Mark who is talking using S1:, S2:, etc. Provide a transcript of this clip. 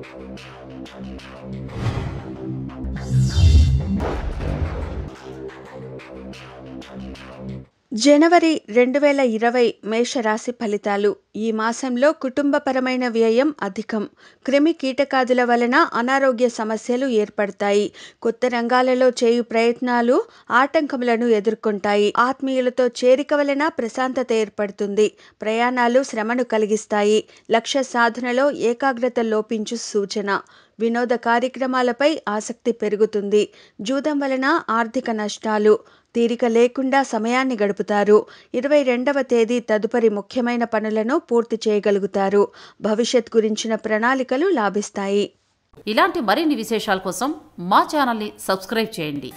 S1: జనవరి రెండు వేల ఇరవై మేషరాశి ఫలితాలు ఈ మాసంలో కుటుంబపరమైన వ్యయం అధికం క్రిమి కీటకాదుల వలన అనారోగ్య సమస్యలు ఏర్పడతాయి కొత్త రంగాలలో చేయు ప్రయత్నాలు ఆటంకములను ఎదుర్కొంటాయి ఆత్మీయులతో చేరిక వలన ప్రశాంతత ఏర్పడుతుంది ప్రయాణాలు శ్రమను కలిగిస్తాయి లక్ష్య సాధనలో ఏకాగ్రత లోపించు సూచన వినోద కార్యక్రమాలపై ఆసక్తి పెరుగుతుంది జూదం వలన ఆర్థిక నష్టాలు తీరిక లేకుండా సమయాన్ని గడుపుతారు ఇరవై రెండవ తేదీ తదుపరి ముఖ్యమైన పనులను పూర్తి చేయగలుగుతారు భవిష్యత్ గురించిన ప్రణాళికలు లాభిస్తాయి
S2: ఇలాంటి మరిన్ని విశేషాల కోసం మా ఛానల్ని సబ్స్క్రైబ్ చేయండి